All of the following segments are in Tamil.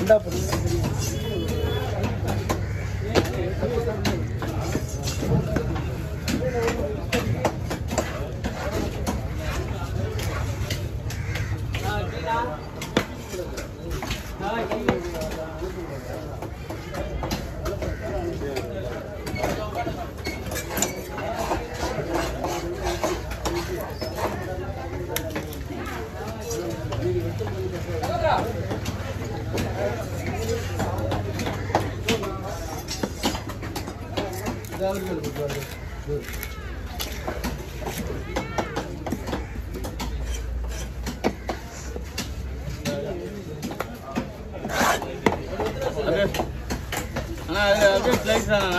ரெண்டா போடுங்க அப்படியே அண்ணா அது அப்படியே ஸ்லைஸ் தானண்ணா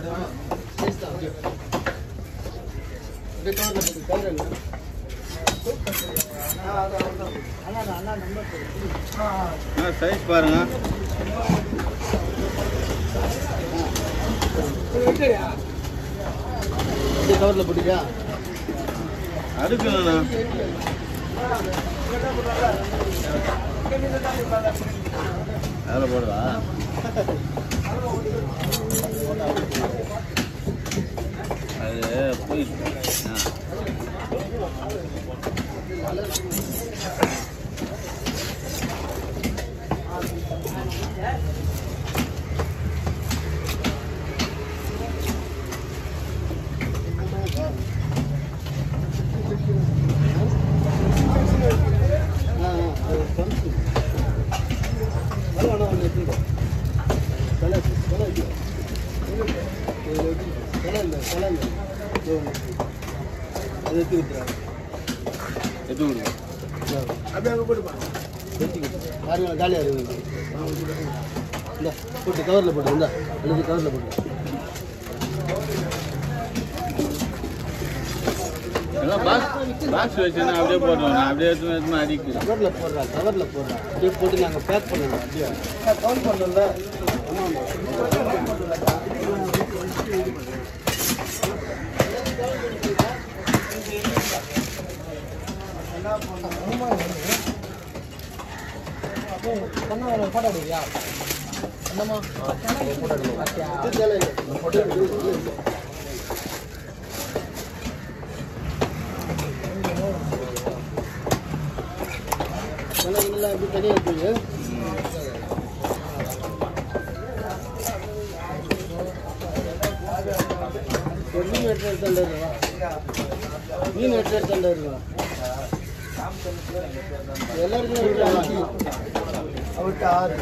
அண்ணா சைஸ் பாருங்க கவர்ல போட்டுக்கா அடுக்கணுண்ணா அதில் போடுவா அது போயிட்டு ஆ எது கொடுங்க காலியா இருக்கு இந்த போட்டு கவர்ல போட்டு இந்த எழுதி கவர்ல போட்டு எல்லாம் பாக்ஸ் பாக்ஸ் வச்சுன்னா அப்படியே போடுவோம் நான் அப்படியே எடுத்து எடுத்து அடிக்கு கவர்ல போடுறா கவர்ல போடுறா அப்படியே போட்டு நாங்க பேக் பண்ணணும் அப்படியே கவுண்ட் பண்ணல போட்டாடுவியா என்னம்மா எப்படி தனியாக இருக்குது ஒரு மீன் எட்டு எடுத்து இருக்கா மீன் எட்டு எடுத்து இருக்கா எல்லாருக்குமே விட்டு அஞ்சு அவர்கிட்ட ஆறு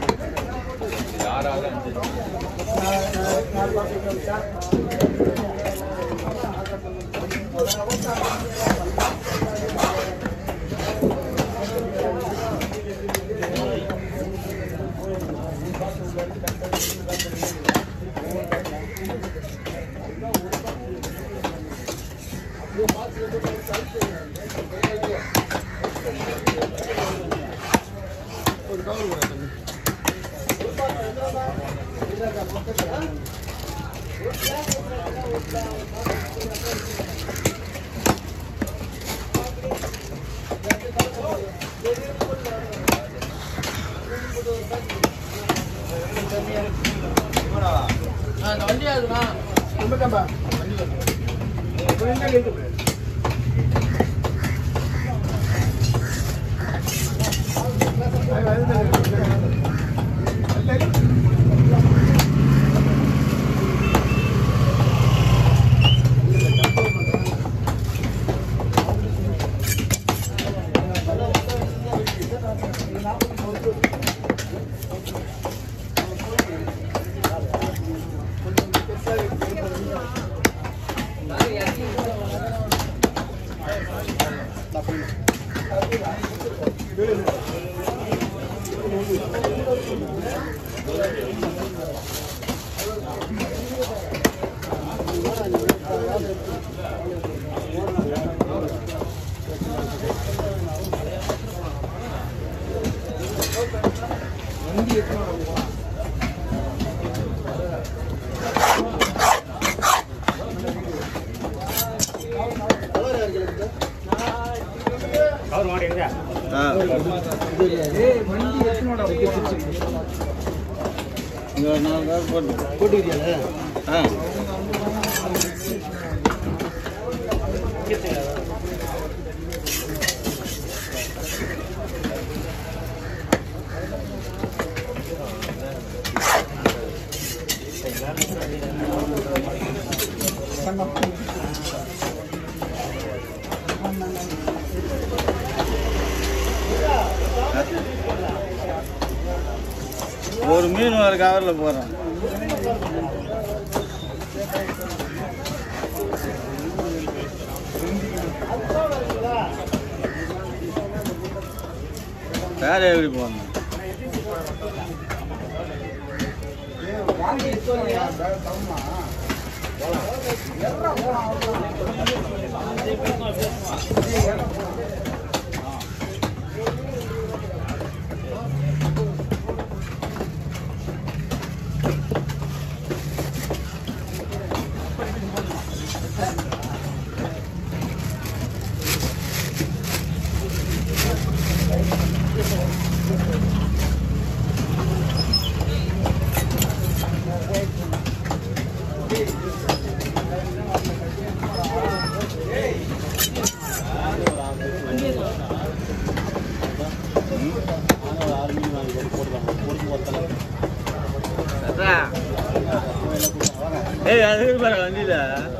அந்த வண்டி அதுண்ணா கும்பிட்டம்பா ஆ வண்டி எத்தனை இங்க ஒரு நாலு கார் போட்டு போட்டுக்கிறியால ஆ ஒரு மீன் ஒரு கவரில் போடுறேன் வேற எப்படி போடணும் ஏய் அது பாரு வண்டியில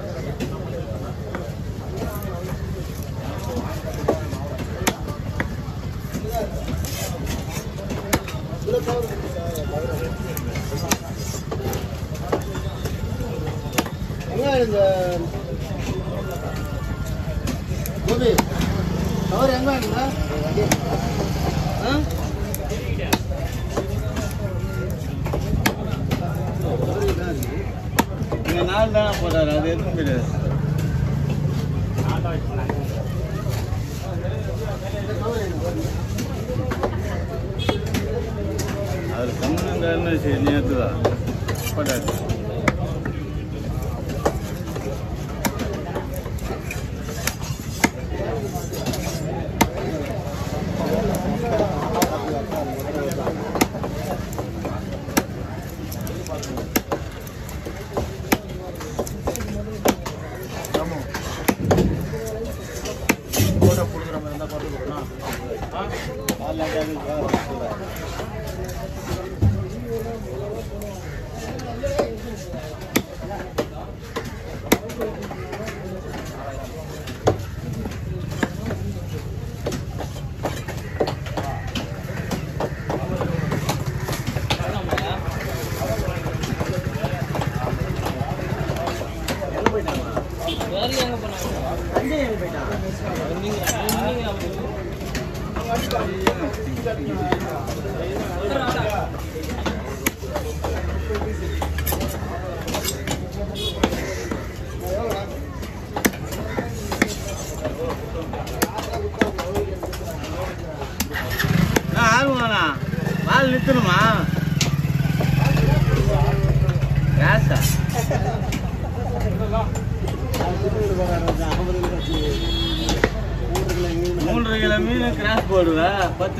எங்க இந்த கோபி கவர் எங்க வாங்கினா ஆ இங்க நாலு தானே போட்டாரு அது எதுவும் கிடையாது அவர் கம்முன்னு சரி நேற்று தான் போட்டாரு நான் ஆர்வம்ண்ணா வால் நிறுத்தணுமா கேஸா மூன்று கிலோ மீன் கிராஸ் போடுவா பத்து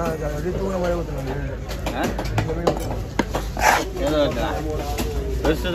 ரூபாய் ஏதோ